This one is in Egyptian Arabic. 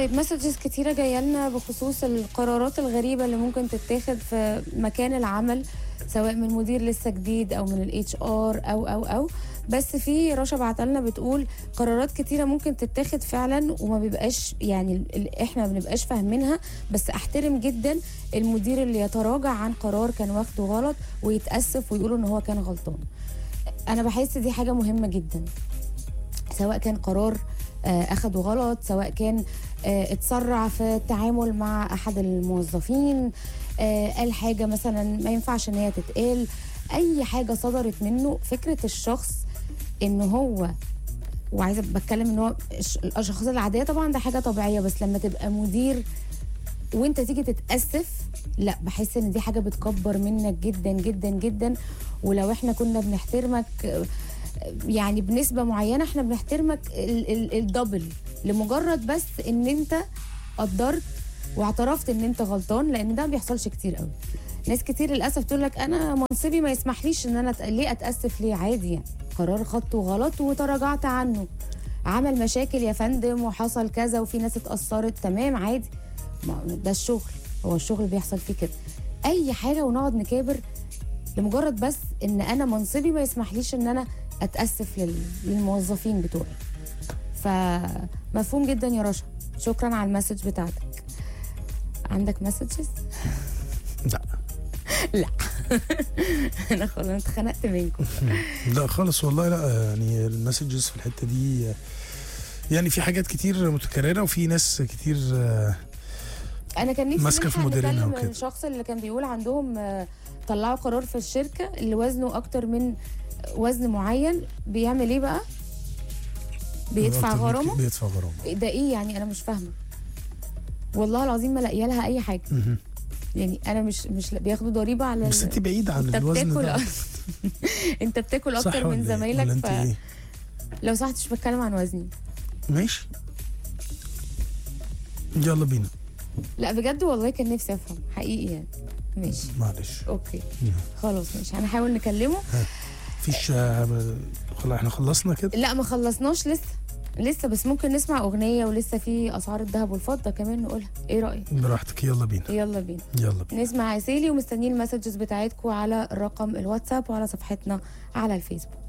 طيب مسجز كتيرة جاية لنا بخصوص القرارات الغريبة اللي ممكن تتاخد في مكان العمل سواء من مدير لسه جديد او من الاتش ار او او او بس في رشا بعتلنا بتقول قرارات كتيرة ممكن تتاخد فعلا وما بيبقاش يعني ال- احنا ما بنبقاش فاهمينها بس احترم جدا المدير اللي يتراجع عن قرار كان واخده غلط ويتأسف ويقول ان هو كان غلطان انا بحس دي حاجة مهمة جدا سواء كان قرار آه، اخده غلط سواء كان آه، اتسرع في التعامل مع احد الموظفين آه، قال حاجه مثلا ما ينفعش ان هي تتقال اي حاجه صدرت منه فكره الشخص ان هو وعايزه بتكلم ان هو الش- الاشخاص العاديه طبعا ده حاجه طبيعيه بس لما تبقى مدير وانت تيجي تتاسف لا بحس ان دي حاجه بتكبر منك جدا جدا جدا ولو احنا كنا بنحترمك آه، يعني بنسبه معينه احنا بنحترمك ال- ال- الدبل لمجرد بس ان انت قدرت واعترفت ان انت غلطان لان ده ما بيحصلش كتير قوي ناس كتير للاسف تقول لك انا منصبي ما يسمحليش ان انا أت- ليه اتاسف ليه عادي يعني قرار خدته غلط وتراجعت عنه عمل مشاكل يا فندم وحصل كذا وفي ناس اتاثرت تمام عادي ما ده الشغل هو الشغل بيحصل فيه كده اي حاجه ونقعد نكابر لمجرد بس ان انا منصبي ما يسمحليش ان انا اتاسف لل- للموظفين بتوعي فمفهوم جدا يا رشا شكرا على المسج بتاعتك عندك مسجز لا لا انا خلاص أنا اتخنقت منكم لا خالص والله لا يعني المسجز في الحته دي يعني في حاجات كتير متكرره وفي ناس كتير آه، انا كان نفسي ماسكة في نلحق مديرينها نكلم وكده. الشخص اللي كان بيقول عندهم آه، طلعوا قرار في الشركه اللي وزنه اكتر من وزن معين بيعمل ايه بقى بيدفع أكتر من غرامه كده بيدفع غرامه ده ايه يعني انا مش فاهمه والله العظيم ما لاقيه لها اي حاجه مهم. يعني انا مش مش بياخدوا ضريبه على بس ال- انت بعيد عن انت الوزن بتاكل ده انت بتاكل صح اكتر ولا من إيه؟ زمايلك ولا انت ف... ايه لو سمحت مش بتكلم عن وزني ماشي يلا بينا لا بجد والله كان نفسي افهم حقيقي يعني ماشي معلش اوكي خلاص ماشي هنحاول نكلمه فيش آه، خلاص احنا خلصنا كده لا ما خلصناش لسه لسه بس ممكن نسمع اغنيه ولسه في اسعار الذهب والفضه كمان نقولها ايه رايك براحتك يلا بينا يلا بينا يلا بينا نسمع عسيلي ومستنيين المسجز بتاعتكم على رقم الواتساب وعلى صفحتنا على الفيسبوك